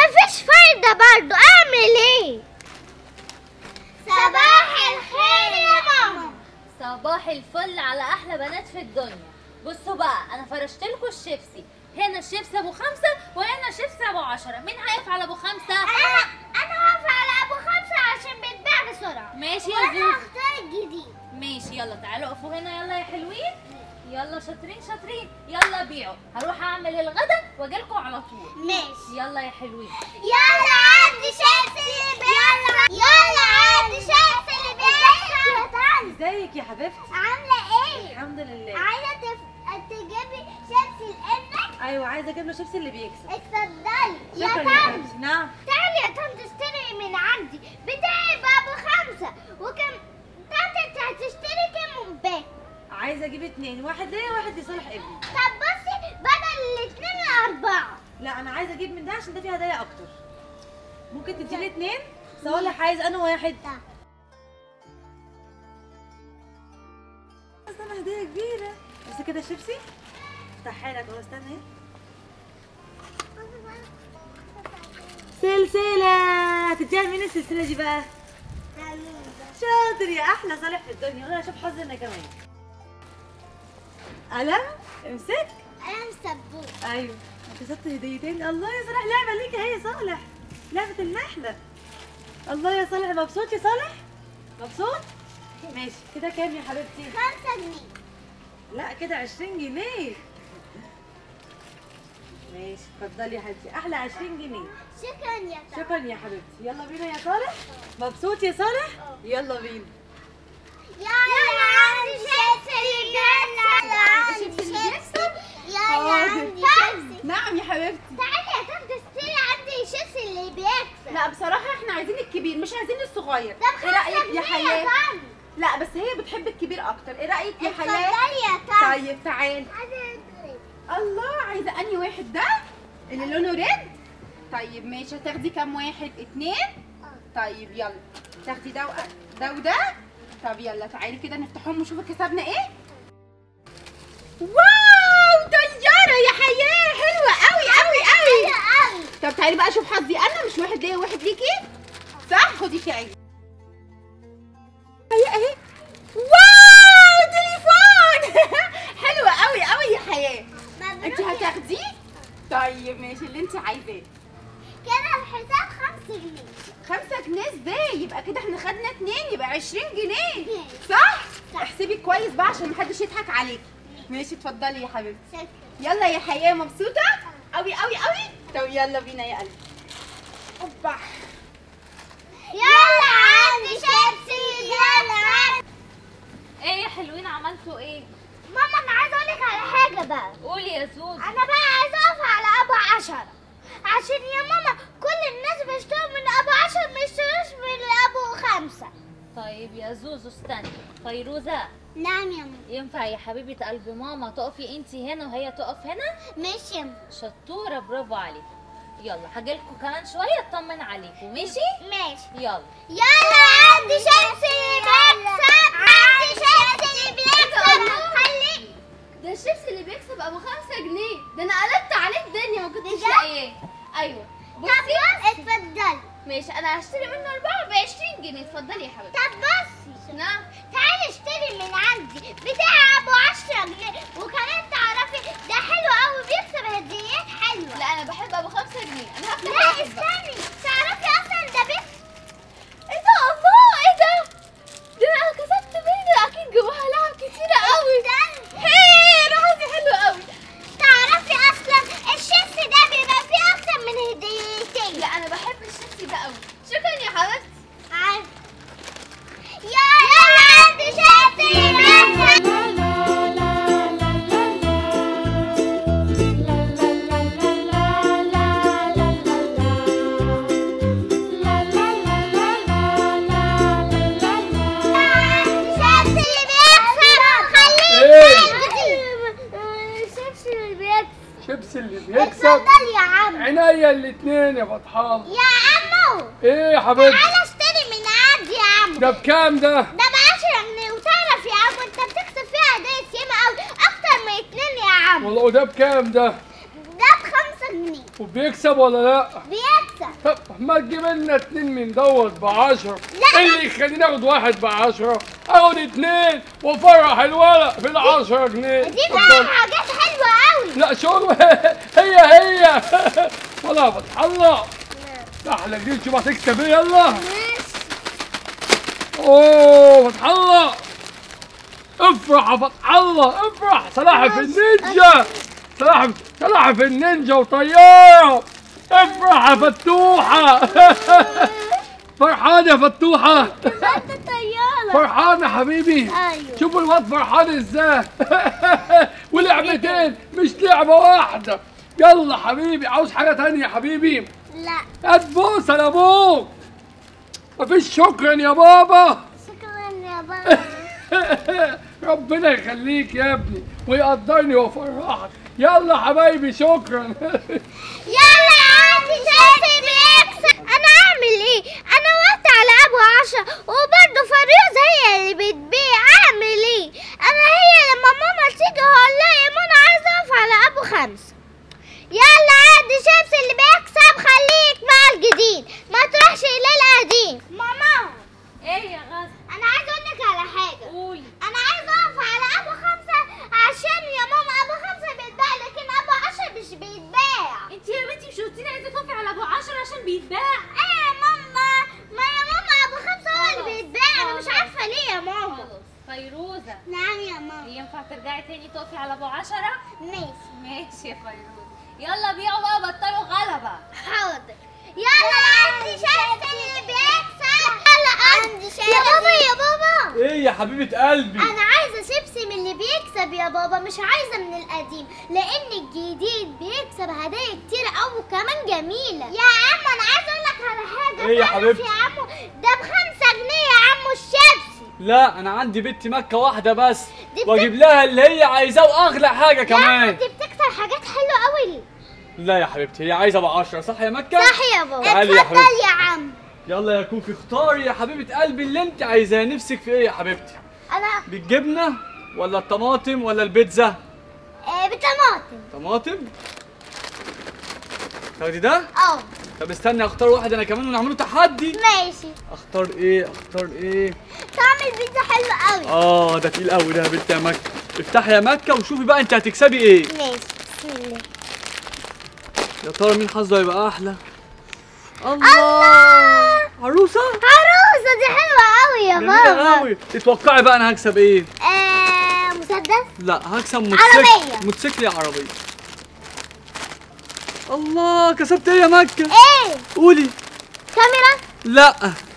مفيش فايدة برضو اعمل ايه صباح الخير يا ماما صباح الفل على احلى بنات في الدنيا بصوا بقى انا فرشت لكم الشيبسي هنا الشيبسي ابو خمسة وهنا الشيبسي ابو عشرة مين هيقف على ابو خمسة انا انا هقف على ابو خمسة عشان بيتباع بسرعة ماشي يا وانا زوزو هختار الجديد ماشي يلا تعالوا اقفوا هنا يلا يا حلوين يلا شاطرين شاطرين يلا بيعوا هروح اعمل الغدا واجيلكوا على طول ماشي يلا يا حلوين يلا عندي شيبسي اللي بيكسب يلا عندي شيبسي اللي بيكسب يا طنط ازيك يا حبيبتي عاملة ايه؟ الحمد لله عايزة تف... تجيبي شيبسي لابنك؟ ايوه عايزه اجيب له شيبسي اللي بيكسب اتفضلي يا شكرا يا طنط حبيبتي نعم تعالي يا طنط اشتري من عندي بتاعي بابو خمسة وكم طنط انت هتشتري كام ومباك عايزه اجيب اتنين واحد ليا واحد لصالح ابني طب بصي بدل الاتنين اربعة لا انا عايزه اجيب من ده عشان ده فيه هدايا اكتر ممكن تديني اتنين صالح عايز انا واحد بس انا هديه كبيره بس كده شيبسي افتحها لك اهو استنى اهي سلسله هتديها لمين السلسله دي بقى شاطر يا احلى صالح في الدنيا وانا اشوف حظي انا كمان قلم امسك انا مسبوق ايوه كسبت هديتين الله يا صالح لعبه ليك اهي يا صالح لعبه النحله الله يا صالح مبسوط يا صالح مبسوط ماشي كده كام يا حبيبتي خمسة جنيه لا كده 20 جنيه ماشي اتفضلي يا حبيبتي احلى 20 جنيه شكرا يا طنط شكرا يا حبيبتي يلا بينا يا صالح مبسوط يا صالح يلا بينا يلا عندي شيبسي اللي بيكسب يلا عندي شيبسي يلا عندي شيبسي نعم يا حبيبتي تعالي يا طنط اشتري عندي شيبسي اللي بيكسب لا بصراحة احنا عايزين الكبير مش عايزين الصغير ده ايه رأيك بخمسة يا جنيه يا حياة طنط لا بس هي بتحب الكبير اكتر ايه رأيك يا حياة اتفضلي يا طنط طيب تعال الله عايزة انهي واحد ده اللي لونه ريد طيب ماشي هتاخدي كام واحد اتنين طيب يلا تاخدي ده وأ- ده وده طب يلا تعالي كده نفتحهم ونشوف كسبنا ايه واو طيارة يا حياة حلوة قوي قوي قوي قوي طب تعالي بقى اشوف حظي انا مش واحد ليا واحد ليكي صح خدي تعالي اهي اهي واو تليفون حلوة قوي قوي يا حياة انت مبروك يا- هتاخديه طيب ماشي اللي انت عايزاه كده الحساب خمسة جنيه خمسة جنيه ازاي يبقى كده احنا خدنا اتنين يبقى عشرين جنيه صح؟ صح. احسبي كويس بقى عشان محدش يضحك عليكي ماشي اتفضلي يا حبيبتي شكرا يلا يا حياة مبسوطة؟ قوي قوي قوي طب يلا بينا يا قلبي اوبا يلا عندي شيبسي يلا عندي ايه يا حلوين عملتوا ايه ماما انا عايزه اقول لك على حاجه بقى قولي يا زوزو انا بقى عايزه اقف على ابو عشرة عشان يا ماما كل الناس بيشتروا من ابو عشرة ما يشتروش من ابو خمسة طيب يا زوزو استني فيروزة نعم يا ماما ينفع يا حبيبة قلب ماما تقفي انتي هنا وهي تقف هنا ماشي يا ماما شطورة برافو عليك يلا هجيلكوا كمان شوية اطمن عليكم ماشي ماشي يلا يلا عندي شيبسي بيكسب عندي شيبسي بيكسب خليك ده الشيبسي اللي بيكسب ابو خمسة جنيه ده انا قلبت عليه الدنيا ما كنتش بجد؟ لاقياه ايوه طب بص اتفضلي ماشي انا هشتري منه اربعة ب 20 جنيه اتفضلي يا حبيبتي طب بصي نعم تعالي اشتري من عندي بتاع ابو 10 جنيه وكمان تعرفي ده حلو قوي بيكسب هديات حلوه لا انا بحب ابو خمسة جنيه انا هفتح لا واحد بقى. استني تعرفي اصلا ده بيكسب ايه ده الله ايه ده ده انا كسبت منه اكيد جواها لعب كتيرة قوي استني هي انا حظي حلو قوي تعرفي اصلا الشيبسي ده بيبقى فيه اكتر من هديتين لا انا بحب الشيبسي ده قوي شكرا يا حبيبتي عارف يلا عندي شيبسي بيكسب الشيبسي اللي بيكسب خليك الشيبسي اللي بيكسب شيبسي اللي بيكسب اتفضل يا عم عينيا الاتنين يا فتحان يا عمو ايه يا حبيبتي تعالى اشتري من عندي يا عم ده بكام ده ده ب 10 جنيه وتعرف يا عم انت بتكسب فيها هدايا ياما قوي اكتر من اتنين يا عم والله ده بكام ده ده ب 5 جنيه وبيكسب ولا لا بيكسب طب ما تجيب لنا اتنين من دوت بعشرة اللي يخليني اخد واحد بعشرة اخد اتنين وافرح الولد بالعشرة جنيه دي اتفضل. بقى حاجات حلوة قوي لا شغل هي هي والله يا فتح الله احلى جديد شوف هتكسب ايه يلا اوه فتح الله افرح يا فتح الله افرح سلاحف النينجا سلاحف سلاحف النينجا وطيارة افرح يا فتوحة فرحان يا فتوحة انت طيارة فرحان يا حبيبي ايوه شوفوا الواد فرحان ازاي ولعبتين مش لعبة واحدة يلا حبيبي عاوز حاجة تانية يا حبيبي لا هات بوسة لابوك مفيش شكرا يا بابا شكرا يا بابا ربنا يخليك يا ابني ويقدرني ويفرحك يلا حبايبي شكرا يلا عندي شمس بيكسب انا اعمل ايه انا وقت على ابو عشرة وبرضه فريوز هي اللي بتبيع اعمل ايه انا هي لما ماما تيجي هقول لها يا منى عايزه اقف على ابو خمسة يلا عندي شمس اللي بيكسب خليك مع الجديد ما تروحش الى القديم ماما ايه يا غزل انا عايزه اقول لك على حاجه قولي انا عايزه اقف على ابو خمسة عشان يا ماما ابو خمسة بيتباع لكن ابو عشرة مش بيتباع انت يا بنتي مش قلتي لي عايزه تقفي على ابو عشرة عشان بيتباع ايه يا ماما ما يا ماما ابو خمسة هو اللي خلاص، بيتباع انا مش خلاص. عارفة ليه يا ماما خلاص فيروزه نعم يا ماما ينفع ترجعي تاني تقفي على ابو عشرة ماشي ماشي يا فيروزه يلا بيعوا بقى بطلوا غلبه حاضر يلا عندي شمس اللي بيكسب يلا عندي شمس يا بابا يا بابا ايه يا حبيبة قلبي انا عايزه شيبسي من اللي بيكسب يا بابا مش عايزه من القديم لان الجديد بيكسب هدايا كتير قوي وكمان جميله يا عم انا عايزه اقول لك على حاجه إيه يا تعرف حبيبتي؟ يا عمو ده بخمسة جنيه يا عمو الشيبسي لا انا عندي بنت مكه واحده بس دي بت- واجيب لها اللي هي عايزاه واغلى حاجه لا كمان دي بتكسب حاجات حلوه قوي لا يا حبيبتي هي عايزه ب 10 صح يا مكه صح يا بابا تعالي يا اتفضل حبيبتي. يا عم يلا يا كوكي اختاري يا حبيبه قلبي اللي انت عايزاه نفسك في ايه يا حبيبتي انا بالجبنه ولا الطماطم ولا البيتزا آه بطماطم طماطم تاخدي ده اه طب استني اختار واحد انا كمان ونعمله تحدي ماشي اختار ايه اختار ايه طعم البيتزا حلو قوي اه ده تقيل قوي ده يا بنت يا مكه افتحي يا مكه وشوفي بقى انت هتكسبي ايه ماشي بسم الله يا ترى مين حظه هيبقى احلى الله عروسه عروسه دي حلوه قوي يا جميله بابا قوي تتوقعي بقى انا هكسب ايه آه مسدس لا هكسب عربية. موتوسيكل موتوسيكل يا عربيه الله كسبت ايه يا مكه ايه قولي كاميرا لا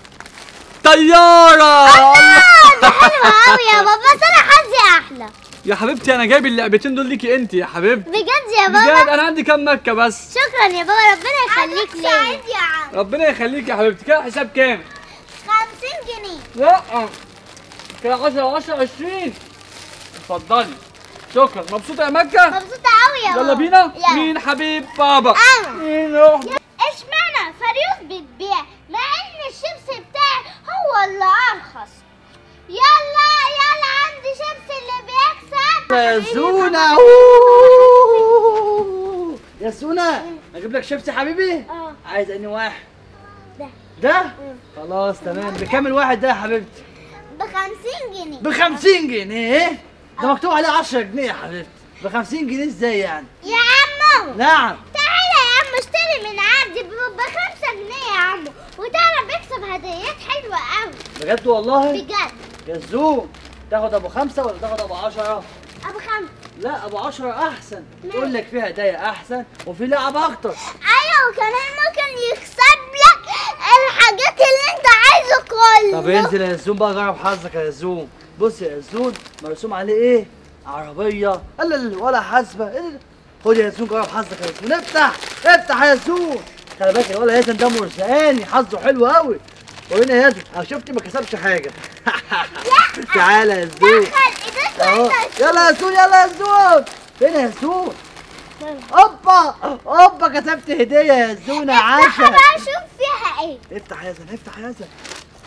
طياره الله. ده حلوه قوي يا بابا بس انا حظي احلى يا حبيبتي انا جايب اللعبتين دول ليكي انت يا حبيبتي بجد يا بجد بابا انا عندي كام مكه بس شكرا يا بابا ربنا يخليك ليا يا عم ربنا يخليك يا حبيبتي كده حساب كام 50 جنيه لا كده 10 10 20 اتفضلي شكرا مبسوطه يا مكه مبسوطه قوي يا بابا يلا بينا يلا. مين حبيب بابا أنا. مين روح اشمعنى فريوز بتبيع مع ان الشيبس بتاعي هو اللي ارخص يلا يلا عندي شيبس اللي بيكسب ياسونا ياسونا اجيب لك شيبسي حبيبي اه عايز اني واحد ده. ده خلاص تمام بكام الواحد ده يا حبيبتي ب 50 جنيه ب 50 جنيه ده مكتوب عليه 10 جنيه يا حبيبتي ب 50 جنيه ازاي يعني يا عمو نعم تعالى يا عم اشتري من عندي ب 5 جنيه يا عمو وتعرف بيكسب هديات حلوه قوي بجد والله بجد جزوم تاخد ابو خمسة ولا تاخد ابو عشرة ابو خمسة لا ابو عشرة احسن تقول لك فيها هدايا احسن وفي لعب اكتر ايوه وكمان ممكن يكسب لك الحاجات اللي انت عايزه كله طب انزل يا زوم بقى جرب حظك يا زوم بص يا زوم مرسوم عليه ايه عربيه لا لا ولا حاسبه إيه ده؟ خد يا زوم جرب حظك يا زوم افتح افتح يا زوم خلي بالك الولد ياسن ده مرزقاني حظه حلو قوي وهنا يا ياسن انا شفت ما كسبش حاجه تعالى يا زوم دخل ايديك اهو وانت يلا يا زوم يلا يا زوم فين يا زوم اوبا اوبا كسبت هديه يا زوم افتحها عشا بقى شوف فيها ايه افتح يا زن افتح يا زن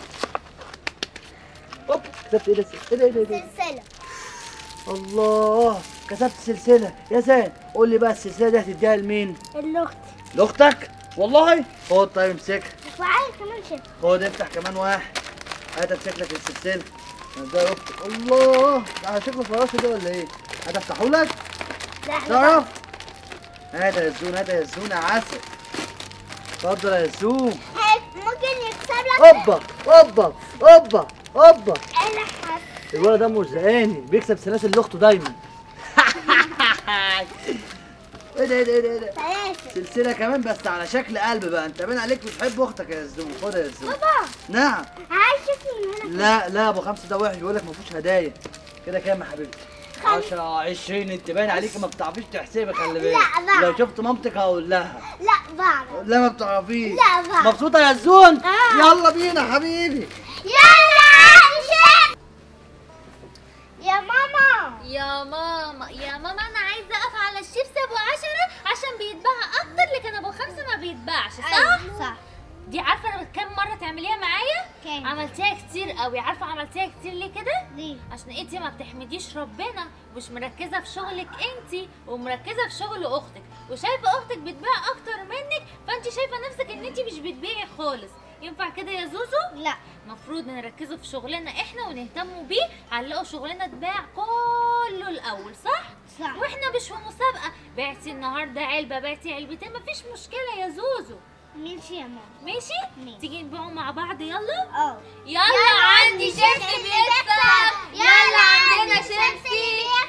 اوب كسبت ايه ده ايه ده ايه ده, إيه ده؟ سلسلة الله كسبت سلسله يا زين قول لي بقى السلسله دي هتديها لمين اللغة لاختك والله خد طيب امسكها وعايز كمان شيء خد افتح كمان واحد هات امسك لك السلسله ده يا اختي الله ده على شكله فراشه ده ولا ايه؟ هات افتحه لك ده احنا تعرف؟ هات يا زون هات يا زون يا عسل اتفضل يا زون هات ممكن يكسب لك اوبا اوبا اوبا اوبا انا حاسس الولد ده مرزقاني بيكسب سلاسل لاخته دايما ايه ده ايه ده ايه ده- ايه ده ثلاثة سلسله كمان بس على شكل قلب بقى انت باين عليك بتحب اختك يا زون خد يا زون بابا نعم عايز شوف من هنا لا لا ابو خمسه ده وحش بيقول لك ما فيهوش هدايا كده كام يا حبيبتي 10 20 انت باين عليك ما بتعرفيش تحسبي خلي بالك لا، لا. لو شفت مامتك هقول لها لا بعرف لا ما بتعرفيش لا بعرف مبسوطه يا زون آه. يلا بينا حبيبي يلا امشي يا ماما يا ماما يا ماما انا عايزه اقف على الشيبس ابو عشرة عشان بيتباع اكتر لكن ابو خمسة ما بيتباعش صح؟ صح دي عارفه انا كام مره تعمليها معايا؟ كام؟ عملتيها كتير قوي عارفه عملتيها كتير ليه كده؟ ليه؟ عشان انت ما بتحمديش ربنا مش مركزه في شغلك انت ومركزه في شغل اختك وشايفه اختك بتبيع اكتر منك فانت شايفه نفسك ان انت مش بتبيعي خالص ينفع كده يا زوزو لا المفروض نركزوا في شغلنا احنا ونهتموا بيه هنلاقوا شغلنا اتباع كله الاول صح صح واحنا مش في مسابقه بعتي النهارده علبه بعتي علبتين مفيش مشكله يا زوزو ماشي يا ماما ماشي ماشي. تيجي نبيعوا مع بعض يلا اه يلا عندي شيبسي بيكسب يلا عندنا شيبسي